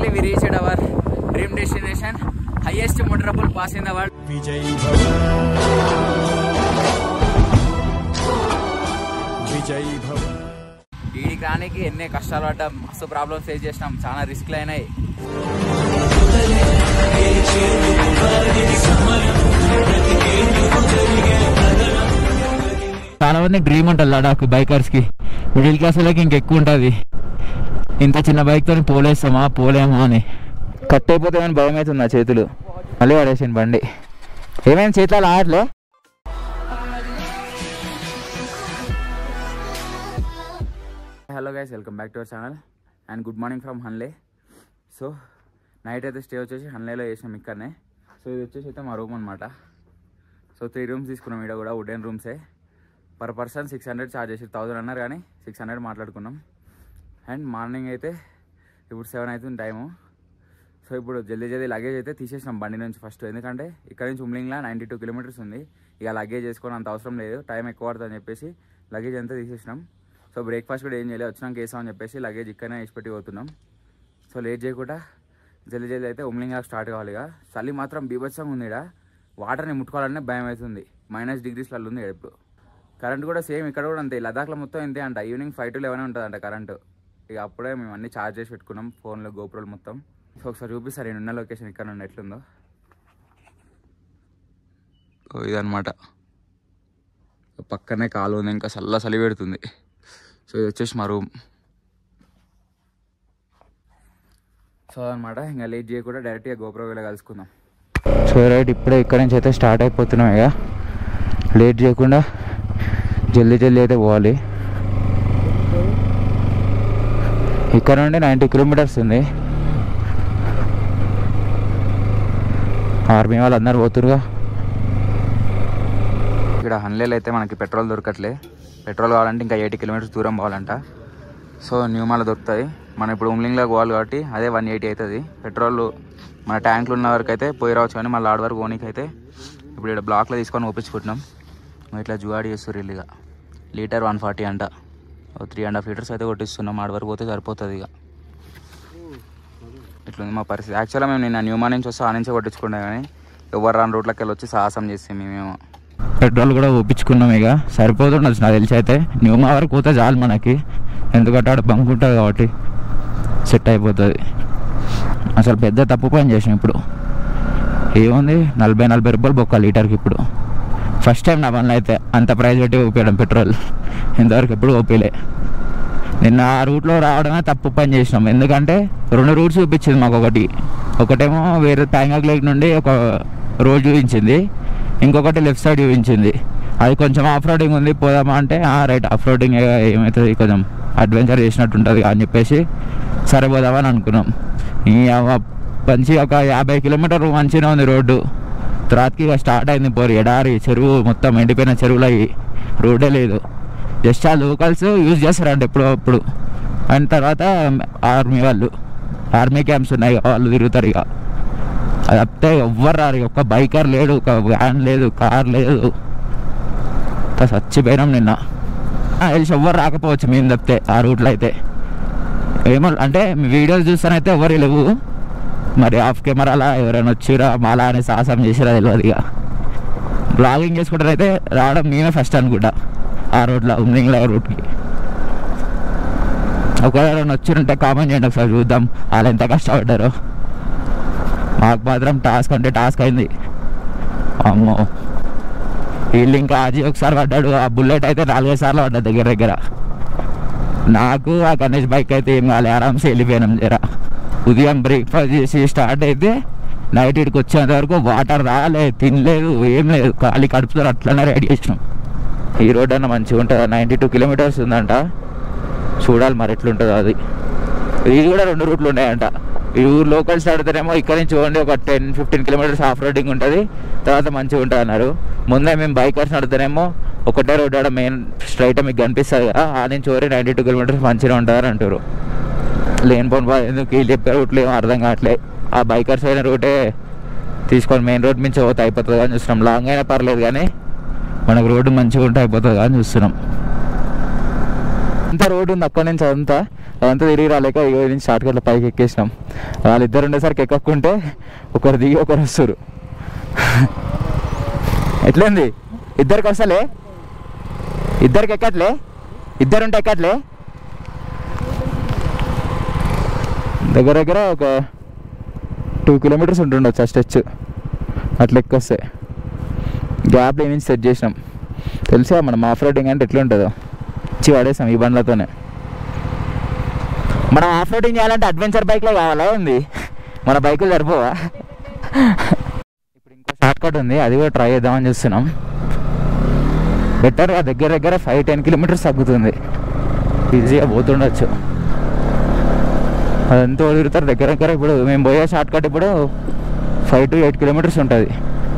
Finally we reached our dream destination highest motorable pass in the world విజయ్ భవ విజయ్ భవ వీడికి రానికి ఎన్ని కష్టాలు పడ్డాం మస్తు ప్రాబ్లమ్స్ ఫేస్ చేసినాం చాలా రిస్క్లు అయినాయి చాలా మంది డ్రీమ్ ఉంటుంది లడాక్ బైకర్స్ కి మిడిల్ క్లాస్ వాళ్ళకి ఇంకెక్కువ ఉంటుంది ఇంత చిన్న బైక్ తోని పోలేస్తామా పోలేమా అని కట్ అయిపోతామని భయం అవుతుంది నా చేతులు మళ్ళీ పడేసాను బండి ఏమైనా చేతులు ఆడలే hello guys welcome back to our channel and good morning from Hanle so night అయితే స్టే వచ్చేసి హన్లేలో చేసినాం ఇక్కడనే సో ఇది వచ్చేసి అయితే మా రూమ్ అనమాట సో త్రీ రూమ్స్ తీసుకున్నాం ఇక్కడ కూడా వుడెన్ రూమ్సే per person six hundred charge చేసి థౌసండ్ అన్నారు కానీ సిక్స్ హండ్రెడ్ మాట్లాడుకున్నాం అండ్ మార్నింగ్ అయితే ఇప్పుడు సెవెన్ అవుతుంది టైము సో ఇప్పుడు జల్దీ జల్దీ లగేజ్ అయితే తీసేసినాం బండి నుంచి ఫస్ట్ ఎందుకంటే ఇక్కడ నుంచి ఉమ్లింగ్లా నైంటీ టూ కిలోమీటర్స్ ఉంది ఇక లగేజ్ చేసుకొని అంత అవసరం లేదు టైం ఎక్కువ పడుతుంది అని చెప్పేసి లగేజ్ అంతా తీసేసినాం సో బ్రేక్ఫాస్ట్ కూడా ఏం చేయలేదు వచ్చినాక వేసామని చెప్పేసి లగేజ్ ఇక్కడనే వేసి పెట్టి పోతున్నాం సో లేట్ చేయకుండా జల్దీ జల్దీ అయితే ఉమ్లింగా స్టార్ట్ కావాలి ఇక చలి మాత్రం బీభత్సంగా ఉంది ఇక్కడ వాటర్ని ముట్టుకోవాలనే భయం అవుతుంది మైనస్ డిగ్రీస్లలో ఉంది ఈడ ఇప్పుడు కరెంట్ కూడా సేమ్ ఇక్కడ కూడా అంతే లదాఖ్లో మొత్తం ఇంతే అంట ఈవినింగ్ ఫైవ్ టు లెవెన్ ఉంటుందంట కరెంటు ఇక అప్పుడే మేము అన్ని ఛార్జ్ చేసి పెట్టుకున్నాం ఫోన్లో గోపురాలు మొత్తం సో ఒకసారి చూపిస్తారు నేను ఉన్న లొకేషన్ ఇక్కడ నుండి ఎట్లుందో ఓ ఇదనమాట పక్కనే కాలు ఉంది ఇంకా చల్ల చలి పెడుతుంది సో ఇది వచ్చేసి మా రూమ్ సో అనమాట ఇంకా లేట్ చేయకుండా డైరెక్ట్గా గోపురం వెళ్ళి కలుసుకుందాం సో రైట్ ఇప్పుడే ఇక్కడ నుంచి అయితే స్టార్ట్ అయిపోతున్నాం ఇక లేట్ చేయకుండా జల్దీ జల్దీ అయితే పోవాలి ఇక్కడ నుండి నైంటీ కిలోమీటర్స్ ఉంది ఆర్మీ వాళ్ళు అందరు పోతురుగా ఇక్కడ హన్లేలో అయితే మనకి పెట్రోల్ దొరకట్లే పెట్రోల్ కావాలంటే ఇంకా ఎయిటీ కిలోమీటర్స్ దూరం పోవాలంట సో న్యూమాల దొరుకుతుంది మనం ఇప్పుడు ఉమ్లింగ్లోకి పోవాలి కాబట్టి అదే వన్ ఎయిటీ అవుతుంది పెట్రోల్ మన ట్యాంకులు ఉన్న వరకు అయితే పోయి రావచ్చు కానీ మళ్ళీ ఆడ వరకు పోనీకి అయితే ఇప్పుడు ఇక్కడ బ్లాక్లో తీసుకొని ఒప్పించుకుంటున్నాం ఇట్లా జుగాడి చేస్తారు ఇల్లుగా లీటర్ వన్ ఫార్టీ అంట త్రీ అండ్ హాఫ్ లీటర్స్ అయితే కొట్టిస్తున్నాం ఆడ వరకు పోతే సరిపోతుంది ఇక ఇట్లుంది మా పరిస్థితి యాక్చువల్గా మేము నిన్న న్యూమా నుంచి వస్తే ఆ నుంచే కొట్టించుకున్నాం కానీ ఎవరు రాని రోడ్లకి వెళ్ళి వచ్చి సాహసం చేసి మేమేమో పెట్రోల్ కూడా ఒప్పించుకున్నాం ఇక సరిపోతుండొచ్చు నాకు తెలిసి అయితే న్యూమా వరకు పోతే చాలు మనకి ఎందుకంటే ఆడ బంక్ ఉంటుంది కాబట్టి సెట్ అయిపోతుంది అసలు పెద్ద తప్పు పని చేసాం ఇప్పుడు ఏముంది నలభై నలభై రూపాయలు బొక్క లీటర్కి ఇప్పుడు ఫస్ట్ టైం నా పనులు అయితే అంత ప్రైస్ పెట్టి ఊపించడం పెట్రోల్ ఇంతవరకు ఎప్పుడు ఊపిలే నిన్న ఆ రూట్లో రావడమే తప్పు పని చేసినాం ఎందుకంటే రెండు రూట్స్ చూపించింది మాకు ఒకటి ఒకటేమో వేరే ప్యాంగక్ లేక్ నుండి ఒక రోడ్ చూపించింది ఇంకొకటి లెఫ్ట్ సైడ్ చూపించింది అది కొంచెం ఆఫ్ రోడింగ్ ఉంది పోదామా అంటే రైట్ ఆఫ్ రోడింగ్ ఏమవుతుంది కొంచెం అడ్వెంచర్ చేసినట్టు ఉంటుంది అని చెప్పేసి సరే పోదామని అనుకున్నాం ఈ అవ్వ మంచి ఒక యాభై కిలోమీటర్ మంచిగా ఉంది రోడ్డు తర్వాతకి ఇక స్టార్ట్ అయింది పోరు ఎడారి చెరువు మొత్తం ఎండిపోయిన చెరువులు అవి రోడ్డే లేదు జస్ట్ ఆ లోకల్స్ యూజ్ చేస్తారంట ఎప్పుడో అప్పుడు అయిన తర్వాత ఆర్మీ వాళ్ళు ఆర్మీ క్యాంప్స్ ఉన్నాయి ఇక వాళ్ళు తిరుగుతారు ఇక అది తప్పితే ఎవ్వరు రారు ఇక. ఒక్క బైకర్ లేడు ఒక వ్యాన్ లేదు కార్ లేదు అంతా చచ్చిపోయినాం నిన్న ఆ, తెలిసి ఎవ్వరు రాకపోవచ్చు మేము తప్పితే ఆ రూట్లో అయితే ఏమో అంటే మీ వీడియోస్ చూస్తానైతే ఎవరు లేవు మరి ఆఫ్ కెమెరాలా ఎవరైనా వచ్చిరా మాలా అని సాహసం చేసిరా తెలియదు ఇక బ్లాగింగ్ చేసుకుంటారైతే రావడం మేమే ఫస్ట్ అనుకుంటా ఆ రోడ్లో ఉమ్లింగ్ల రూట్కి ఒకవేళ వచ్చింటే కామెంట్ చేయండి ఒకసారి చూద్దాం వాళ్ళు ఎంత కష్టపడ్డారో మాకు మాత్రం టాస్క్ అంటే టాస్క్ అయింది అమ్మో వీళ్ళు ఇంకా ఆజీ ఒకసారి పడ్డాడు ఆ బుల్లెట్ అయితే నాలుగైదు సార్లు పడ్డా దగ్గర దగ్గర నాకు ఆ గణేష్ బైక్ అయితే ఏం కాలే ఆరామ్సే వెళ్ళిపోయినాం జర ఉదయం బ్రేక్ఫాస్ట్ చేసి స్టార్ట్ అయితే నైట్ ఇక్కడికి వచ్చేంత వరకు వాటర్ రాలే తినలేదు ఏం లేదు ఖాళీ కడుపుతో అట్లనే రెడీ చేసినాం ఈ రోడ్ అన్న మంచిగా ఉంటుంది నైంటీ టూ కిలోమీటర్స్ ఉందంట చూడాలి మరి ఎట్లుంటుందో అది ఇది కూడా రెండు రూట్లు ఉన్నాయంట ఈ ఊరు లోకల్స్ ఆడితేనేమో ఇక్కడ నుంచి ఓన్లీ ఒక ten fifteen kilometres off roading ఉంటుంది తర్వాత మంచిగా ఉంటుంది అన్నారు ముందే మేము బైకర్స్ నడితేనేమో ఒకటే రోడ్ ఆడ మెయిన్ స్ట్రైట్ మీకు కనిపిస్తుంది కదా ఆ నుంచి ఓరి నైంటీ టూ కిలోమీటర్స్ మంచిగా ఉంటుంది అంటారు లేని పోను బాధ ఎందుకు వీళ్ళు చెప్పే రూట్లు ఏమో అర్థం కావట్లే ఆ బైకర్స్ అయిన రూటే తీసుకొని మెయిన్ రోడ్ నుంచి పోతే అయిపోతుంది అని చూస్తున్నాం లాంగ్ అయినా పర్లేదు కానీ మనకు రోడ్డు మంచిగా ఉంటే అయిపోతుంది అని చూస్తున్నాం అంతా రోడ్డు ఉంది అక్కడి నుంచి అదంతా అదంతా తిరిగి రాలేక ఇగో నుంచి షార్ట్ కట్లో పైకి ఎక్కేసినాం వాళ్ళిద్దరు ఉండేసరికి ఎక్కకుంటే ఒకరు దిగి ఒకరు వస్తారు ఎట్లుంది ఇద్దరికి వస్తలే ఇద్దరికి ఎక్కట్లే ఇద్దరు ఉంటే ఎక్కట్లే దగ్గర దగ్గర ఒక టూ కిలోమీటర్స్ ఉంటుండొచ్చు ఆ స్ట్రెచ్ అట్లా ఎక్కొస్తే గ్యాప్లో ఏమి సెట్ చేసినాం తెలుసా మనం ఆఫ్ రోడింగ్ అంటే ఎట్లా ఉంటుందో ఇచ్చి పడేసాం ఈ బండ్లతోనే మనం ఆఫ్ రోడింగ్ చేయాలంటే అడ్వెంచర్ బైక్లో కావాలా ఉంది మన బైకులు సరిపోవా ఇప్పుడు ఇంకో షార్ట్ కట్ ఉంది అది కూడా ట్రై చేద్దామని చూస్తున్నాం బెటర్గా దగ్గర దగ్గర ఫైవ్ టెన్ కిలోమీటర్స్ తగ్గుతుంది ఈజీగా పోతుండొచ్చు అదంతా తిరుగుతారు దగ్గర దగ్గర ఇప్పుడు మేము పోయే షార్ట్ కట్ ఇప్పుడు ఫైవ్ టు ఎయిట్ కిలోమీటర్స్ ఉంటుంది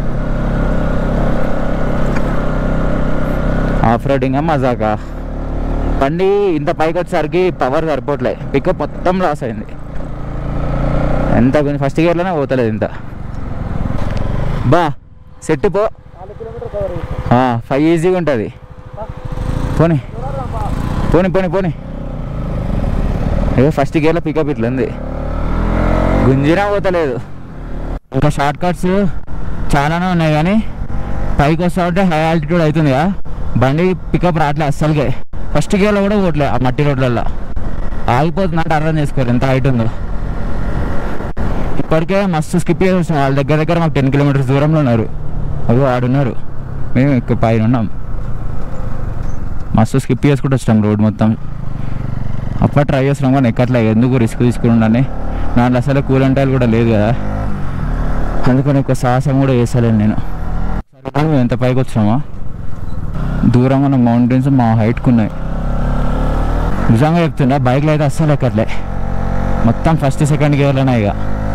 ఆఫ్ రోడింగ్ మజాకా బండి ఇంత పైకి వచ్చేసరికి పవర్ సరిపోవట్లే పికప్ మొత్తం లాస్ అయింది ఎంత కొంచెం ఫస్ట్ గేర్లోనే పోతలేదు ఇంత బా సెట్ పో ఫైవ్ ఈజీగా ఉంటుంది పోనీ పోనీ పోనీ పోనీ ఏదో ఫస్ట్ గేర్లో పికప్ ఇట్లా ఉంది గుంజినా పోతలేదు ఇంకా షార్ట్ కట్స్ చాలానే ఉన్నాయి కానీ పైకి వస్తా ఉంటే హై ఆల్టిట్యూడ్ అవుతుందిగా బండి పికప్ రావట్లే అస్సలుకే ఫస్ట్ గేర్లో కూడా పోవట్లే ఆ మట్టి రోడ్లలో ఆగిపోతుంది అంటే అర్థం చేసుకోరు ఎంత హైట్ ఉందో ఇప్పటికే మస్తు స్కిప్ చేసి వచ్చినాం వాళ్ళ దగ్గర దగ్గర మాకు టెన్ కిలోమీటర్స్ దూరంలో ఉన్నారు అవి ఆడున్నారు మేము ఇక్కడ పైన ఉన్నాం మస్తు స్కిప్ చేసుకుంటూ వచ్చినాం రోడ్ మొత్తం అప్పటి ట్రై చేస్తున్నాం కానీ ఎక్కట్లే ఎందుకు రిస్క్ తీసుకుని దాంట్లో అసలు కూల్ టైల్ కూడా లేదు కదా అందుకని ఒక సాహసం కూడా చేస్తలేను నేను సరే మేము ఎంత పైకి వచ్చినామా దూరంగా ఉన్న మౌంటైన్స్ మా హైట్కి ఉన్నాయి నిజంగా చెప్తున్నా బైక్లో అయితే అస్సలు ఎక్కట్లే మొత్తం ఫస్ట్ సెకండ్ గేర్లోనే ఇక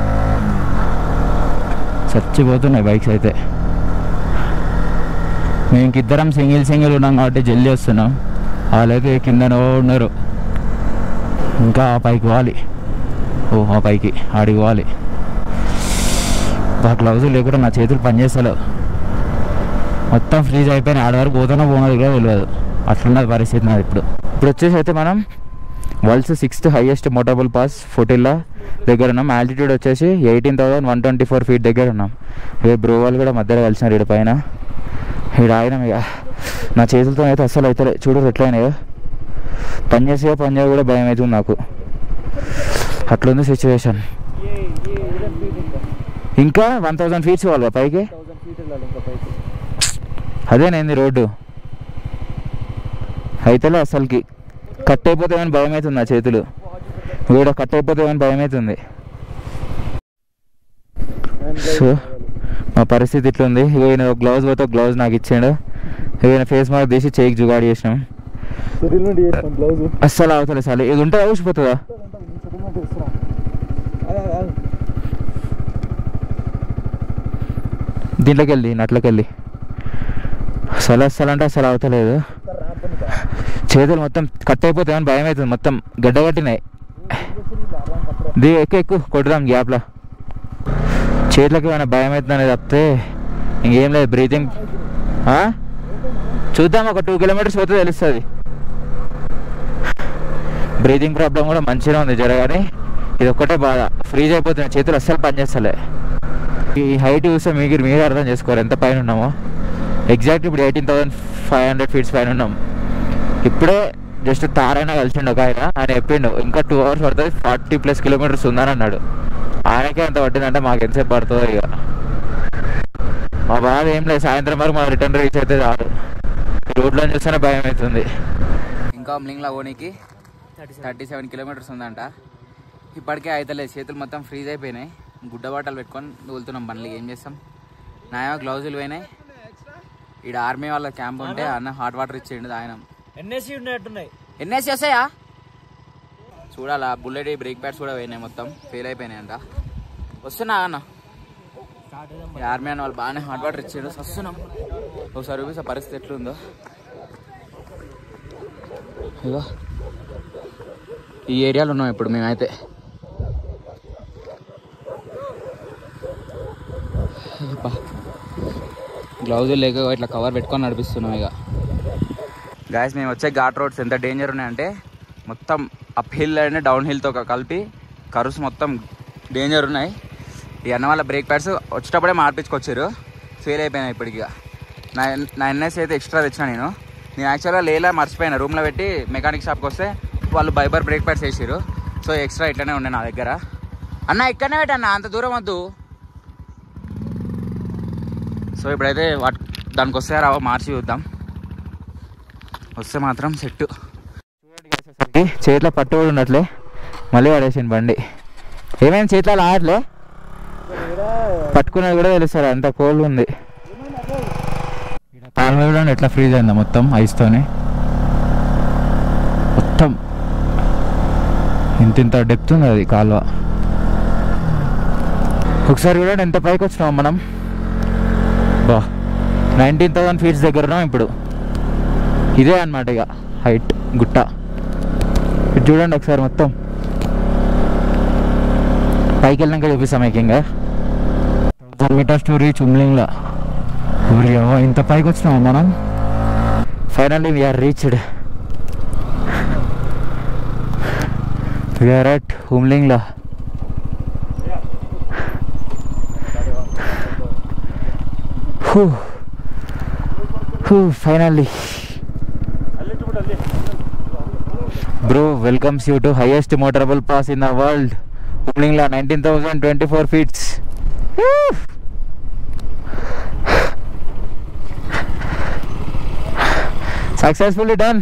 చచ్చిపోతున్నాయి బైక్స్ అయితే మేము ఇంకిద్దరం సింగిల్ సింగిల్ ఉన్నాం కాబట్టి జల్దీ వస్తున్నాం వాళ్ళైతే కిందనో ఉన్నారు ఇంకా ఆ పైకి పోవాలి ఓ ఆ పైకి ఆడికి పోవాలి ఆ గ్లౌజ్ లేకుండా నా చేతులు పనిచేస్తలేవు మొత్తం ఫ్రీజ్ అయిపోయినాయి ఆడ వరకు పోతున్నా పోనది కూడా తెలియదు అట్లున్నది పరిస్థితి నాది ఇప్పుడు ఇప్పుడు వచ్చేసి అయితే మనం worlds sixth highest motorable pass Photi La దగ్గర ఉన్నాం ఆల్టిట్యూడ్ వచ్చేసి eighteen thousand one twenty four feet దగ్గర ఉన్నాం ఇక బ్రో వాళ్ళు కూడా మధ్యలో కలిసినారు ఇక్కడ పైన ఇక్కడ ఆయన ఇక నా చేతులతో అయితే అస్సలు అయితే చూడరు ఎట్లయినాయో పని చేసే పని చేయ కూడా భయం అవుతుంది నాకు అట్లుంది సిచ్యువేషన్ ఇంకా వన్ థౌసండ్ ఫీట్స్ ఇవ్వాలి పైకి అదేనేంది రోడ్డు అయితేలే అసలుకి కట్ అయిపోతామని భయం అవుతుంది నా చేతులు కూడా కట్ అయిపోతామని భయం అవుతుంది సో మా పరిస్థితి ఇట్లుంది ఇక ఈయన ఒక గ్లౌజ్ పోతే ఒక గ్లౌజ్ నాకు ఇచ్చాడు ఇక ఈయన ఫేస్ మార్క్ తీసి చేయికి జుగాడి చేసినాం సిరిల్ నుండి చేస్తాం బ్లౌజ్ అస్సలు అవతలే సార్ ఇది ఉంటే ఊసిపోతుందా దీంట్లోకి వెళ్ళి నట్లోకి వెళ్ళి అసలు అస్సలు అంటే అసలు అవతలేదు చేతులు మొత్తం కట్ అయిపోతాయని భయం అవుతుంది మొత్తం గడ్డ కట్టినాయి దీ ఎక్కువ ఎక్కువ కొట్టుదాం గ్యాప్లో చేతులకి ఏమైనా భయం అవుతుందని తప్పితే ఇంకేం లేదు బ్రీతింగ్ చూద్దాం ఒక టూ కిలోమీటర్స్ పోతే తెలుస్తుంది బ్రీతింగ్ ప్రాబ్లం కూడా మంచిగా ఉంది జరగాని ఇది ఒక్కటే బాధ ఫ్రీజ్ అయిపోతుంది చేతులు అస్సలు పనిచేస్తలే ఈ హైట్ చూస్తే మీకు మీరు అర్థం చేసుకోరు ఎంత పైన ఉన్నామో ఎగ్జాక్ట్ ఇప్పుడు eighteen thousand five hundred feets పైన ఉన్నాం ఇప్పుడే జస్ట్ తారైనా కలిసిండు ఒక ఆయన ఆయన చెప్పిండు ఇంకా టూ అవర్స్ పడుతుంది ఫార్టీ ప్లస్ కిలోమీటర్స్ ఉందని అన్నాడు ఆయనకే ఎంత పట్టిందంటే మాకు ఎంతసేపు పడుతుందో ఇక మా బాధ ఏం లేదు సాయంత్రం వరకు మా రిటర్న్ రీచ్ అయితే చాలు రోడ్లో చూస్తేనే భయం అవుతుంది ఇంకా మిలింగ్లా ఓనికి థర్టీ సెవెన్ కిలోమీటర్స్ ఉందంట ఇప్పటికే అయితలేదు చేతులు మొత్తం ఫ్రీజ్ అయిపోయినాయి గుడ్డ బాటలు పెట్టుకొని తోలుతున్నాం బండ్లకి ఏం చేస్తాం నాయో గ్లౌజులు పోయినాయి ఈడ ఆర్మీ వాళ్ళ క్యాంప్ ఉంటే అన్న హాట్ వాటర్ ఇచ్చేయండి ఆయన ఎన్ఎస్సి ఉన్నట్టున్నాయి ఎన్నేసి వస్తాయా చూడాలా బుల్లెట్ బ్రేక్ ప్యాడ్స్ కూడా పోయినాయి మొత్తం ఫెయిల్ అయిపోయినాయంట వస్తున్నా అన్న ఈ ఆర్మీ అన్న వాళ్ళు బాగానే హాట్ వాటర్ ఇచ్చాడు వస్తున్నాం ఒకసారి చూపిస్తా పరిస్థితి ఎట్లుందో ఇగో ఈ ఏరియాలో ఉన్నాం ఇప్పుడు మేమైతే గ్లౌజులు లేక ఇట్లా కవర్ పెట్టుకొని నడిపిస్తున్నాం ఇక గాయస్ మేము వచ్చే ఘాట్ రోడ్స్ ఎంత డేంజర్ ఉన్నాయంటే మొత్తం అప్ హిల్ అండ్ డౌన్ హిల్తో కలిపి కరుస్ మొత్తం డేంజర్ ఉన్నాయి ఈ అన్న వాళ్ళ బ్రేక్ ప్యాడ్స్ వచ్చేటప్పుడే మార్పించుకొచ్చారు ఫెయిల్ అయిపోయినాయి ఇప్పటికి ఇక. నా నా ఎన్ఎస్ అయితే ఎక్స్ట్రా తెచ్చిన నేను నేను యాక్చువల్గా లేలా మర్చిపోయినా రూమ్లో పెట్టి మెకానిక్ షాప్కి వస్తే వాళ్ళు బైబర్ బ్రేక్ ప్యాడ్స్ వేసారు సో ఎక్స్ట్రా ఇట్లనే ఉండే నా దగ్గర అన్న ఇక్కడనే పెట్టన్న అంత దూరం వద్దు సో ఇప్పుడైతే వాటి దానికి వస్తే రావో మార్చి చూద్దాం వస్తే మాత్రం సెట్ చేతిలో పట్టు కూడా ఉన్నట్లే మళ్ళీ పడేసింది బండి ఏమైంది చేతిలో ఆడలే పట్టుకున్నది కూడా తెలుస్తుంది అంత కోల్డ్ ఉంది కాలువ కూడా ఎట్లా ఫ్రీజ్ అయిందా మొత్తం ఐస్తోని మొత్తం ఇంత ఇంత డెప్త్ ఉంది అది కాలువ ఒకసారి కూడా ఎంత పైకి వచ్చినాం మనం బా నైన్టీన్ థౌసండ్ ఫీట్స్ దగ్గర ఉన్నాం ఇప్పుడు ఇదే అన్నమాట ఇక హైట్ గుట్ట ఇటు చూడండి ఒకసారి మొత్తం పైకి వెళ్ళినాక చూపిస్తాం మీకు ఇంకా మీటర్ స్టోరీ చుమ్లింగ్లో ఊరి అవ్వ, ఇంత పైకి వచ్చినామా మనం finally we are reached we are at హుమ్లింగ్లో finally bro welcomes you to highest motorable pass in the world Umling La nineteen thousand twenty four feets successfully done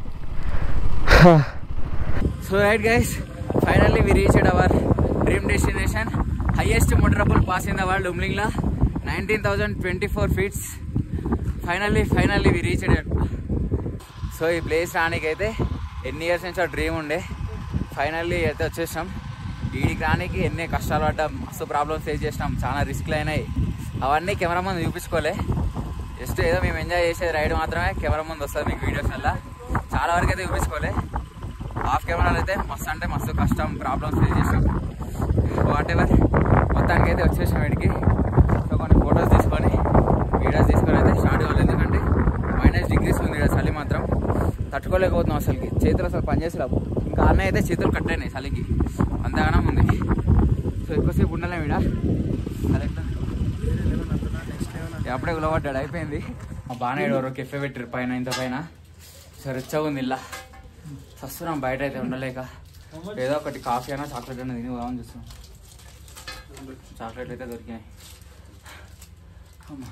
so right guys finally we reached our dream destination highest motorable pass in the world Umling La nineteen thousand twenty four feets finally finally we reached so ఈ place రానికైతే ఎన్ని years నుంచి dream ఉండే finally అయితే వచ్చేసాం వీడికి రానికి ఎన్ని కష్టాలు పడ్డాం మస్తు ప్రాబ్లమ్స్ ఫేస్ చేసినాం చాలా రిస్క్లు అయినాయి అవన్నీ కెమెరా ముందు చూపించుకోలే జస్ట్ ఏదో మేము ఎంజాయ్ చేసేది రైడ్ మాత్రమే కెమెరా ముందు వస్తుంది మీకు వీడియోస్ వల్ల చాలా వరకు అయితే చూపించుకోలే ఆఫ్ కెమెరాలు అయితే మస్తు అంటే మస్తు కష్టం ప్రాబ్లమ్స్ ఫేస్ చేసాం వాట్ ఎవర్ మొత్తానికి అయితే వచ్చేసాం వీడికి సో కొన్ని ఫొటోస్ తీసుకొని వీడియోస్ తీసుకొని అయితే స్టార్ట్ కావాలి ఎందుకంటే మైనస్ డిగ్రీస్ ఉంది కదా చలి మాత్రం తట్టుకోలేకపోతున్నాం అసలుకి చేతులు అసలు పనిచేసలేవు ఇంకా అన్నయ్య అయితే చేతులు కట్టయినాయి చలికి అంతగానం ఉంది సో ఎక్కువసేపు ఉండలేము ఈడ అది ఎట్లా? అప్పుడే ఉలవడ్డాడు అయిపోయింది మా బాగానే ఎవరో కెఫే పెట్టారు పైన ఇంత పైన సరే రిచ్చగా ఉంది ఇలా వస్తున్నాం బయట అయితే ఉండలేక ఏదో ఒకటి కాఫీ అయినా చాక్లెట్ అయినా తిని పోదామని చూస్తున్నాం చాక్లెట్ అయితే దొరికినాయి అమ్మా.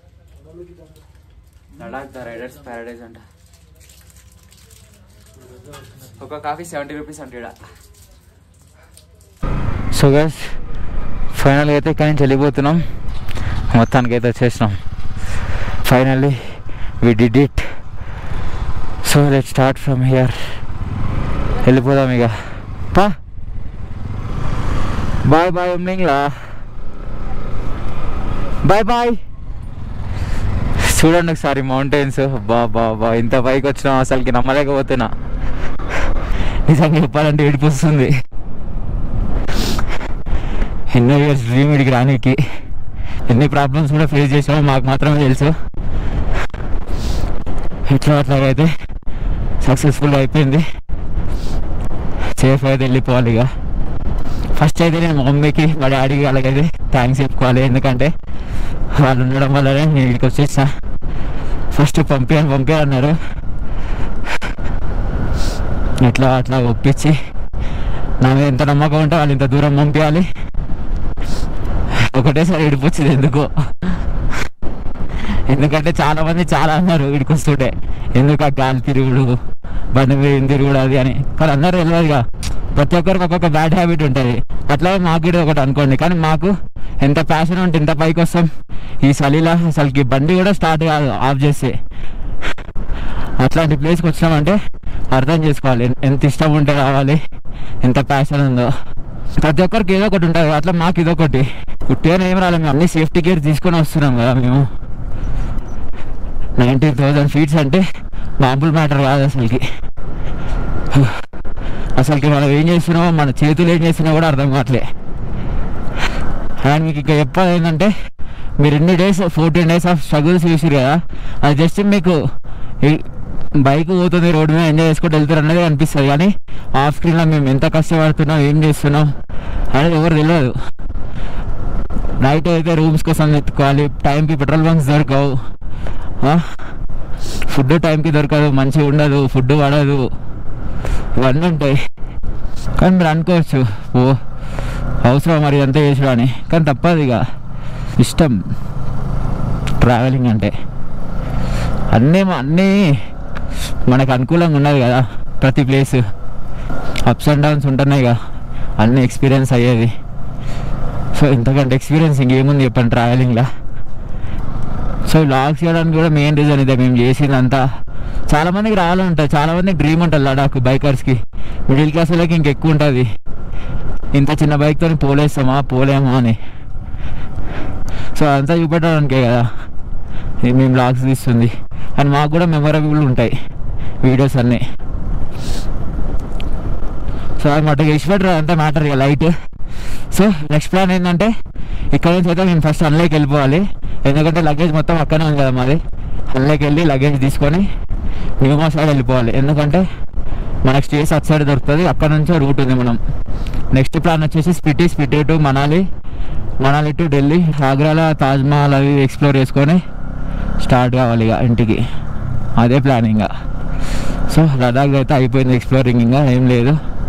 లడాక్ ద రైడర్స్ ప్యారడైజ్ అంట ఒక కాఫీ సెవెంటీ రూపీస్ అంటే ఈడ సో గస్ ఫైనల్గా అయితే ఇక్కడి నుంచి వెళ్ళిపోతున్నాం మొత్తానికి అయితే వచ్చేసినాం finally we did it so let start from here వెళ్ళిపోదాం ఇక పా bye bye Umling La bye bye చూడండి ఒకసారి మౌంటైన్స్ బా బా బా ఇంత పైకి వచ్చినాం అసలుకి నమ్మలేకపోతున్నా నిజంగా చెప్పాలంటే ఏడుపు వస్తుంది ఎన్నో ఇయర్స్ డ్రీమ్ ఇడికి రానికి ఎన్ని ప్రాబ్లమ్స్ కూడా ఫేస్ చేసామో మాకు మాత్రమే తెలుసు ఎట్లా అట్లాగైతే సక్సెస్ఫుల్ అయిపోయింది సేఫ్ అయితే వెళ్ళిపోవాలి ఇక ఫస్ట్ అయితే నేను మా మమ్మీకి మా డాడీకి అలాగైతే థ్యాంక్స్ చెప్పుకోవాలి ఎందుకంటే వాళ్ళు ఉండడం వల్లనే నేను ఇక్కడికి వచ్చేసా ఫస్ట్ పంపించాను పంపించాలన్నారు ఎట్లా అట్లా ఒప్పించి నా మీద ఎంత నమ్మకం ఉంటే వాళ్ళు ఇంత దూరం పంపించాలి ఒకటేసారి ఇడిపోచ్చింది ఎందుకో ఎందుకంటే చాలా మంది చాలా అన్నారు ఇడికి వస్తుంటే ఎందుకు ఆ గాలి తిరుగుడు బండి మీద ఏం తిరుగుడు అది అని కానీ అందరూ తెలియదుగా ప్రతి ఒక్కరికి ఒక్కొక్క బ్యాడ్ హ్యాబిట్ ఉంటుంది అట్లా మాకు ఇది ఒకటి అనుకోండి కానీ మాకు ఎంత ప్యాషన్ ఉంటే ఎంత పైకి వస్తాం ఈ చలిలో అసలుకి బండి కూడా స్టార్ట్ కాదు ఆఫ్ చేస్తే అట్లాంటి ప్లేస్కి వచ్చినామంటే అర్థం చేసుకోవాలి ఎన్- ఎంత ఇష్టం ఉంటే రావాలి ఎంత ప్యాషన్ ఉందో ప్రతి ఒక్కరికి ఏదో ఒకటి ఉంటుంది అట్లా మాకు ఇదొకటి పుట్టిగానే ఏం రాలేదు మేము అన్ని సేఫ్టీ గేర్ తీసుకొని వస్తున్నాం కదా మేము నైంటీ థౌజండ్ ఫీట్స్ అంటే మామూలు మ్యాటర్ కాదు అసలుకి అసలుకి మనం ఏం చేస్తున్నామో మన చేతులు ఏం చేస్తున్నా కూడా అర్థం కావట్లే అండ్ మీకు ఇంకా చెప్పాలి ఏంటంటే మీరు ఎన్ని days fourteen days of struggles చూసారు కదా అది జస్ట్ మీకు ఈ- బైక్ పోతుంది రోడ్డు మీద ఎంజాయ్ చేసుకుంటూ వెళ్తారు అనేది అనిపిస్తుంది కానీ ఆఫ్ స్క్రీన్లో మేము ఎంత కష్టపడుతున్నాం ఏం చేస్తున్నాం అనేది ఎవరు తెలియదు నైట్ అయితే రూమ్స్ కోసం వెతుక్కోవాలి టైంకి పెట్రోల్ బంక్స్ దొరకవు ఫుడ్ టైంకి దొరకదు మంచిగా ఉండదు ఫుడ్ పడదు ఇవన్నీ ఉంటాయి కానీ మీరు అనుకోవచ్చు ఓ అవసరం మరి అంతా చేసుడు అని కానీ తప్పదు ఇక ఇష్టం ట్రావెలింగ్ అంటే అన్నీ అన్నీ మనకు అనుకూలంగా ఉన్నది కదా ప్రతి ప్లేస్ అప్స్ అండ్ డౌన్స్ ఉంటున్నాయి కదా అన్నీ ఎక్స్పీరియన్స్ అయ్యేది సో ఇంతకంటే ఎక్స్పీరియన్స్ ఇంకేముంది చెప్పండి ట్రావెలింగ్లో సో లాగ్స్ చేయడానికి కూడా మెయిన్ రీజన్ ఇదే మేము చేసిందంతా చాలా మందికి రావాలని ఉంటుంది చాలా మందికి డ్రీమ్ ఉంటుంది లడాక్ బైకర్స్కి మిడిల్ క్లాస్ వాళ్ళకి ఇంకెక్కువ ఉంటుంది ఇంత చిన్న బైక్తో పోలేస్తామా పోలేమా అని సో అదంతా చూపెట్టడానికే కదా ఇది మేము లాగ్స్ తీస్తుంది అండ్ మాకు కూడా మెమొరబుల్ ఉంటాయి వీడియోస్ అన్నీ సో అది మటుకు ఇష్టపడరు అంతా మ్యాటర్ ఇక లైట్ సో నెక్స్ట్ ప్లాన్ ఏంటంటే ఇక్కడ నుంచి అయితే మేము ఫస్ట్ అన్లోకి వెళ్ళిపోవాలి ఎందుకంటే లగేజ్ మొత్తం అక్కడే ఉంది కదా మాది అన్లోకి వెళ్ళి లగేజ్ తీసుకొని న్యూమా సైడ్ వెళ్ళిపోవాలి ఎందుకంటే మనకు స్టేస్ అటు సైడ్ దొరుకుతుంది అక్కడ నుంచే రూట్ ఉంది మనం నెక్స్ట్ ప్లాన్ వచ్చేసి స్పిటి స్పిటి టు మనాలి మనాలి టు ఢిల్లీ ఆగ్రాలో తాజ్మహల్ అవి ఎక్స్ప్లోర్ చేసుకొని స్టార్ట్ కావాలి ఇక ఇంటికి అదే ప్లాన్ ఇంకా సో లడాక్ అయితే అయిపోయింది ఎక్స్ప్లోరింగ్ ఇంకా ఏం లేదు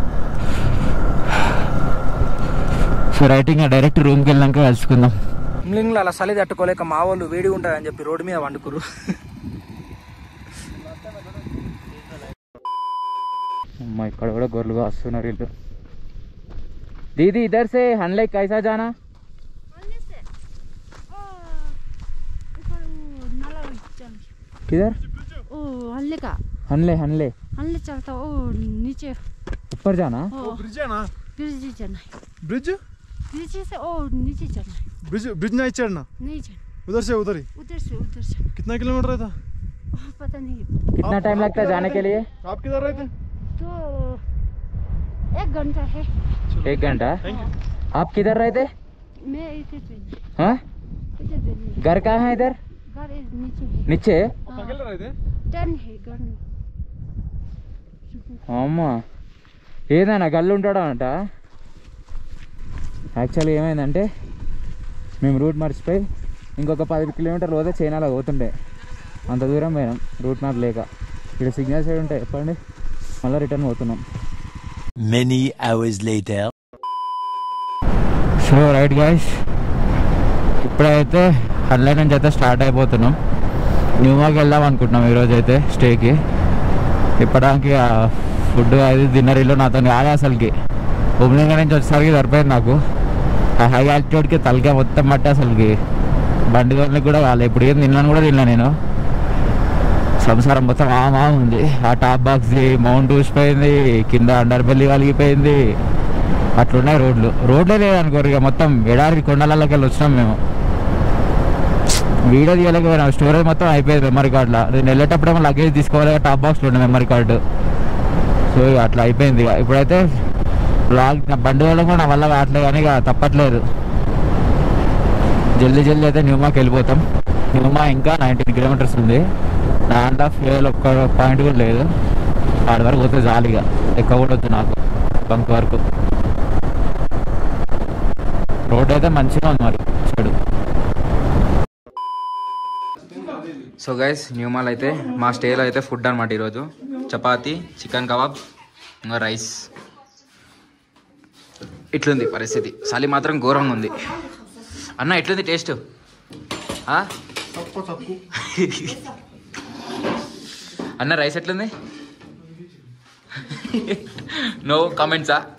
సో రైటింగ్ డైరెక్ట్ రూమ్కి వెళ్ళాక కలుసుకుందాం ఇంగ్లీష్లో అలా చలి తట్టుకోలేక మా వాళ్ళు వేడి ఉంటుందని చెప్పి రోడ్డు మీద వండుకురు అమ్మా ఇక్కడ కూడా గొర్రెలు వస్తున్నారు వీళ్ళు దీది ఇద్దరు సే హన్లే కైసా జానా अन्य से ओ ऊपर वो नाला चल किधर ओ हल्ले का हनले हनले हल्ले चलता ओ नीचे ऊपर जाना ओ బ్రిడ్జ్ అనా ब्रिज जाना है ब्रिज ब्रिज से ओ नीचे जाना है ब्रिज ब्रिज नहीं चढ़ना नहीं जाना उधर से उधर ही उधर से उधर जाना कितना किलोमीटर रहता ओ, पता नहीं कितना टाइम लगता है जाने के लिए आप किधर रहते तो एक घंटा है एक घंटा आप किधर रहते मैं इधर पे हाँ इधर पे नहीं घर कहाँ है इधर घर इस नीचे है नीचे हाँ, रहते टर्न है घर में అమ్మా ఏదైనా గల్లు ఉంటాడా అంట యాక్చువల్గా ఏమైందంటే మేము రూట్ మర్చిపోయి ఇంకొక పది కిలోమీటర్లు పోతే చైనాలో పోతుండే అంత దూరం పోయినాం రూట్ మ్యాప్ లేక ఇక్కడ సిగ్నల్ సైడ్ ఉంటాయి చెప్పండి మళ్ళీ రిటర్న్ పోతున్నాం Many hours later. So right guys ఇప్పుడైతే హన్లై నుంచి అయితే స్టార్ట్ అయిపోతున్నాం న్యూమాకి వెళ్దాం అనుకుంటున్నాం ఈరోజు అయితే స్టేకి ఇప్పడానికి ఫుడ్ అది డిన్నర్ ఇల్లు నాతో కాదు అసలుకి ఉమ్లింగ నుంచి వచ్చేసరికి సరిపోయింది నాకు ఆ హై ఆల్టిట్యూడ్కి తలకే మొత్తం పట్టి అసలుకి బండి వాళ్ళకి కూడా కాలే ఇప్పుడు ఏం తిన్నాను కూడా తిన్నా నేను సంసారం మొత్తం ఆమా ఉంది ఆ టాప్ బాక్స్ మౌంట్ ఊసిపోయింది కింద అండర్ బెల్లి వలిగిపోయింది అట్లున్నాయి రోడ్లు రోడ్లే లేదనుకోరు ఇక మొత్తం ఎడారి కొండలలోకి వెళ్ళి వచ్చినాం మేము వీడియో తీయలేకపోయినా స్టోరేజ్ మొత్తం అయిపోయింది మెమరీ కార్డులో నేను వెళ్ళేటప్పుడేమో లగేజ్ తీసుకోవాలి టాప్ బాక్స్లో ఉండే మెమరీ కార్డు సో ఇక అట్లా అయిపోయింది ఇక ఇప్పుడైతే బ్లాగ్ నా బండి వాళ్ళకి కూడా నా వల్ల కావట్లేదు కానీ ఇక తప్పట్లేదు జల్దీ జల్దీ అయితే న్యూమాకి వెళ్ళిపోతాం న్యూమా ఇంకా నైన్టీన్ కిలోమీటర్స్ ఉంది దాంట్లో ఫ్యూయల్ ఒక్క పాయింట్ కూడా లేదు ఆడి వరకు పోతే జాలిగా ఎక్కువ కూడా వద్దు నాకు బంక్ వరకు రోడ్ అయితే మంచిగా ఉంది మరి చెడు సో గైస్ న్యూమాల్ అయితే మా స్టేలో అయితే ఫుడ్ అనమాట ఈరోజు చపాతి చికెన్ కబాబ్ ఇంకా రైస్ ఇట్లుంది పరిస్థితి చలి మాత్రం ఘోరంగా ఉంది అన్న ఎట్లుంది టేస్ట్ ఆ? అన్న రైస్ ఎట్లుంది నో కామెంట్సా